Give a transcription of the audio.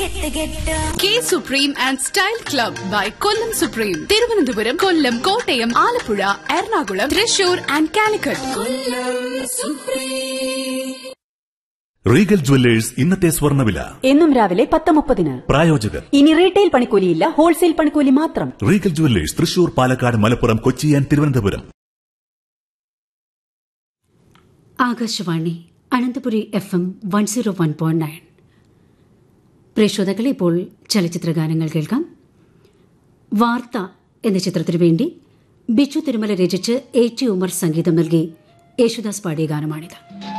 കെട്ട് കെട്ട് K supreme and style club by Kollam supreme Thiruvananthapuram Kollam Kottayam Alappuzha Ernakulam Thrissur and Calicut regal jewellers ഇന്നത്തെ സ്വർണ്ണവില എന്നും രാവിലെ പത്ത് മുപ്പതിന് പ്രായോജകർ ഇനി റീറ്റെയിൽ പണിക്കൂലിയില്ല ഹോൾസെയിൽ പണിക്കൂലി മാത്രം regal jewellers Thrissur Palakkad Malappuram Kochi and Thiruvananthapuram Akashvani Ananthapuri F M one zero one point nine പ്രേക്ഷോതകൾ ഇപ്പോൾ ചലച്ചിത്ര ഗാനങ്ങൾ കേൾക്കാം വാർത്ത എന്ന ചിത്രത്തിനു വേണ്ടി ബിച്ചു തിരുമല രചിച്ച് എ ടി ഉമർ സംഗീതം നൽകി യേശുദാസ് പാടിയ ഗാനമാണിത്